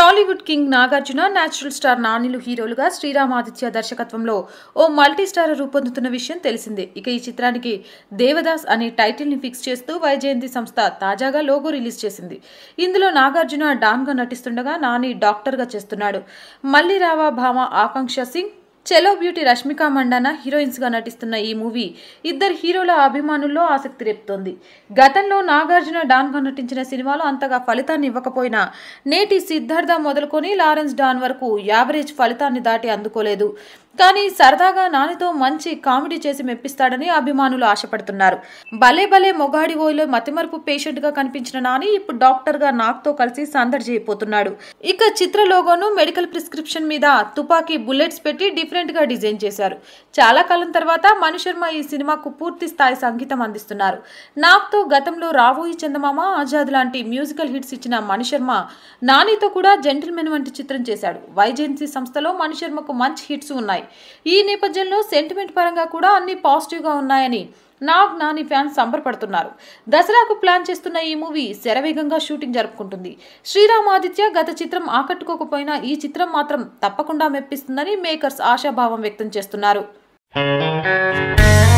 Tollywood king Nagarjuna natural star నానిలు హీరోలుగా శ్రీరామాదిత్య దర్శకత్వంలో ఓ మల్టీ స్టార్ రూపొందుతున్న విషయం తెలిసిందే ఇక ఈ చిత్రానికి దేవదాస్ అనే టైటిల్ ని ఫిక్స్ చేస్తూ వైజయంతి సంస్థ తాజాగా లోగో రిలీజ్ చేసింది ఇందులో నాగార్జున డాన్ గా నటిస్తుండగా నాని డాక్టర్ గా చేస్తున్నాడు మళ్ళీ రావా భామ ఆకాంక్ష సింగ్ చెలో బ్యూటీ రష్మిక మండాన హీరోయిన్స్ గా నటిస్తున్న ఈ మూవీ ఇద్దరు హీరోల అభిమానుల్లో ఆసక్తి రేపుతోంది గతంలో నాగార్జున డాన్ గా నటించిన సినిమాలు అంతగా ఫలితాన్ని ఇవ్వకపోయినా నేటి సిద్ధార్థ మొదలుకొని లారెన్స్ డాన్ వరకు యావరేజ్ ఫలితాన్ని దాటి అందుకోలేదు కానీ సరదాగా నానితో మంచి కామెడీ చేసి మెప్పిస్తాడని అభిమానులు ఆశపడుతున్నారు భలే భలే మొగాడి ఓయిలో మతిమరుపు పేషెంట్ గా కనిపించిన నాని ఇప్పుడు డాక్టర్ గా నాగ్తో కలిసి సందడి చేయబోతున్నాడు ఇక చిత్ర లోగోను మెడికల్ ప్రిస్క్రిప్షన్ మీద తుపాకీ బుల్లెట్స్ పెట్టి డిఫరెంట్ గా డిజైన్ చేశారు చాలా కాలం తర్వాత మణి శర్మ ఈ సినిమాకు పూర్తి స్థాయి సంగీతం అందిస్తున్నారు నాగ్తో గతంలో రావోయి చందమామ ఆజాద్ లాంటి మ్యూజికల్ హిట్స్ ఇచ్చిన మణి శర్మ నానితో కూడా జెంటిల్మెన్ వంటి చిత్రం చేశాడు వైజెన్సీ సంస్థలో మణి శర్మకు మంచి హిట్స్ ఉన్నాయి ఈ నేపథ్యంలో సెంటిమెంట్ పరంగా కూడా అన్ని పాజిటివ్గా ఉన్నాయని నాగ్ నాని ఫ్యాన్స్ సంబరపడుతున్నారు దసరాకు ప్లాన్ చేస్తున్న ఈ మూవీ శరవేగంగా షూటింగ్ జరుపుకుంటుంది శ్రీరామ్ ఆదిత్య గత చిత్రం ఆకట్టుకోకపోయినా ఈ చిత్రం మాత్రం తప్పకుండా మెప్పిస్తుందని మేకర్స్ ఆశాభావం వ్యక్తం చేస్తున్నారు